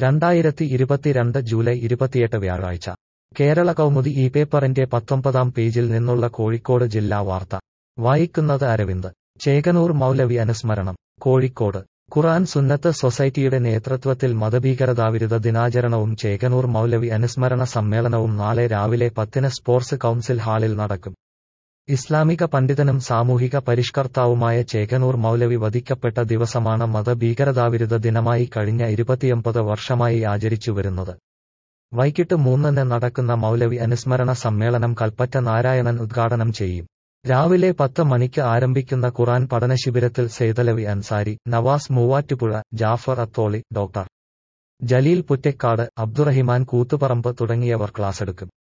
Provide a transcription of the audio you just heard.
രണ്ടായിരത്തി ഇരുപത്തിരണ്ട് ജൂലൈ ഇരുപത്തിയെട്ട് വ്യാഴാഴ്ച കേരള കൗമുദി ഈ പേപ്പറിന്റെ പത്തൊമ്പതാം പേജിൽ നിന്നുള്ള കോഴിക്കോട് ജില്ലാ വാർത്ത വായിക്കുന്നത് അരവിന്ദ് ചേകനൂർ മൗലവി അനുസ്മരണം കോഴിക്കോട് ഖുർആൻ സുന്നത്ത് സൊസൈറ്റിയുടെ നേതൃത്വത്തിൽ മതഭീകരതാവിരുദ്ധ ദിനാചരണവും ചേകനൂർ മൗലവി അനുസ്മരണ സമ്മേളനവും നാളെ രാവിലെ പത്തിന് സ്പോർട്സ് കൗൺസിൽ ഹാളിൽ നടക്കും ഇസ്ലാമിക പണ്ഡിതനും സാമൂഹിക പരിഷ്കർത്താവുമായ ചേകനൂർ മൗലവി വധിക്കപ്പെട്ട ദിവസമാണ് മതഭീകരതാവിരുദ്ധ ദിനമായി കഴിഞ്ഞ ഇരുപത്തിയൊമ്പത് വർഷമായി ആചരിച്ചു വരുന്നത് വൈകിട്ട് മൂന്നിന് നടക്കുന്ന മൗലവി അനുസ്മരണ സമ്മേളനം കൽപ്പറ്റ നാരായണൻ ഉദ്ഘാടനം ചെയ്യും രാവിലെ പത്ത് മണിക്ക് ആരംഭിക്കുന്ന ഖുറാൻ പഠനശിബിരത്തിൽ സെയ്തലവി അൻസാരി നവാസ് മൂവാറ്റുപുഴ ജാഫർ അത്തോളി ഡോക്ടർ ജലീൽ പുറ്റക്കാട് അബ്ദുറഹിമാൻ കൂത്തുപറമ്പ് തുടങ്ങിയവർ ക്ലാസെടുക്കും